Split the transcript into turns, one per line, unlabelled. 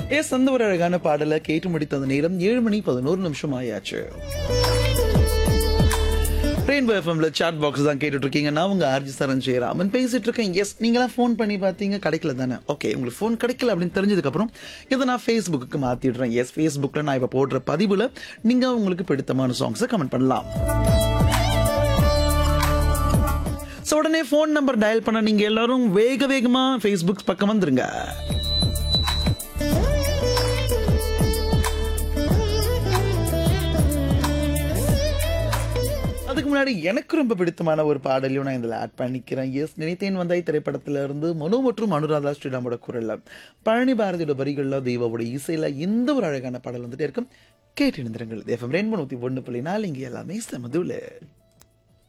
S அந்த ஒரு அழகான பாடலை கேட்டு முடித்த அந்த நேரம் ஏழு மணி பதினோரு நிமிஷம் ஆயாச்சு ரெயின்போ எஃப்எம்ல சாட் பாக்ஸ் தான் கேட்டுட்டு இருக்கீங்க நான் உங்க ஆர்ஜி சரண் ஜெயராமன் பேசிட்டு இருக்கேன் எஸ் நீங்களாம் ஃபோன் பண்ணி பார்த்தீங்க கிடைக்கல தானே ஓகே உங்களுக்கு ஃபோன் கிடைக்கல அப்படின்னு தெரிஞ்சதுக்கு அப்புறம் இதை நான் ஃபேஸ்புக்கு மாத்திடுறேன் எஸ் ஃபேஸ்புக்ல நான் இப்போ போடுற பதிவுல நீங்க உங்களுக்கு பிடித்தமான சாங்ஸை கமெண்ட் பண்ணலாம் ஸோ உடனே ஃபோன் நம்பர் டயல் பண்ண நீங்க எல்லாரும் வேக வேகமா ஃபேஸ்புக் பக்கம் வந்துருங்க அதுக்கு முன்னாடி எனக்கு ரொம்ப பிடித்தமான ஒரு பாடலையும் நான் இதில் ஆட் பண்ணிக்கிறேன் எஸ் நினைத்தேன் வந்தாய் திரைப்படத்துல இருந்து மனு மற்றும் அனுராதா ஸ்ரீராமோட குரல்ல பழனி பாரதியோட வரிகள்ல தெய்வாவோட இசையில இந்த ஒரு அழகான பாடல் வந்துட்டே இருக்கும் கேட்டு இருந்திருங்கள் எஃப்எம் ரெண்டு நூற்றி ஒன்று புள்ளி நாலு இங்கே எல்லாமே சமதுல